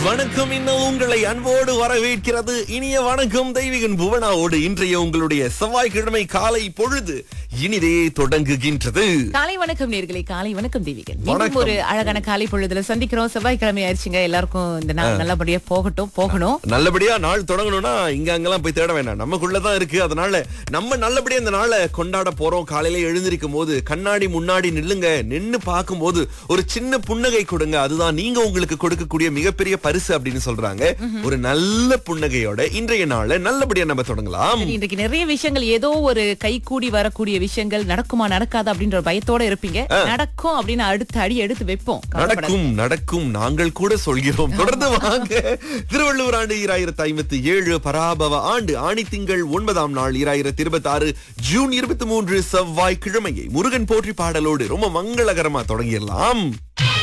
வணக்கம் இன்னும் உங்களை அன்போடு வரவேற்கிறது இனிய வணக்கம் தெய்வீகன் புவனாவோடு இன்றைய உங்களுடைய செவ்வாய்க்கிழமை காலை பொழுது இனிதே தொடங்குகின்றது காலை வணக்கம் நேர்களே காலை வணக்கம் தேவிகன் மீண்டும் வணக்கம். ஒரு அழகான காலை பொழுதுல சந்திக்கிறோம் செவ்வாய்க்கிழமை ஆயிடுச்சுங்க எல்லாருக்கும் இந்த நாள் நல்லபடியா போகட்டும் போகணும் நல்லபடியா நாள் தொடங்கணும்னா இங்க அங்கெல்லாம் போய் தேட வேண்டாம் நமக்குள்ளதான் இருக்கு அதனால நம்ம நல்லபடியா இந்த நாளை கொண்டாட போறோம் காலையில எழுந்திருக்கும் போது கண்ணாடி முன்னாடி நில்லுங்க நின்னு பார்க்கும்போது ஒரு சின்ன புன்னகை கொடுங்க அதுதான் நீங்க உங்களுக்கு கொடுக்கக்கூடிய மிகப்பெரிய பரிசு அப்படின்னு சொல்றாங்க ஒரு நல்ல புன்னகையோட இன்றைய நாளை நல்லபடியா நம்ம தொடங்கலாம் சரி, இன்றைக்கு நிறைய விஷயங்கள் ஏதோ ஒரு கை கூடி வரக்கூடிய விஷயங்கள் நடக்குமா நடக்காதா அப்படின்ற ஒரு பயத்தோட இருப்பீங்க நடக்கும் அப்படின்னு அடுத்த அடி எடுத்து வைப்போம் கவலைப்படாதீங்க. நடக்கும் நடக்கும் நாங்கள் கூட சொல்கிறோம் தொடர்ந்து வாங்க திருவள்ளுவர் ஆண்டு ஈராயிரத்தி ஐம்பத்தி ஏழு பராபவ ஆண்டு ஆணி திங்கள் ஒன்பதாம் நாள் ஈராயிரத்தி இருபத்தி ஆறு ஜூன் இருபத்தி மூன்று செவ்வாய் கிழமையை முருகன் போற்றி பாடலோடு ரொம்ப மங்களகரமா தொடங்கிடலாம்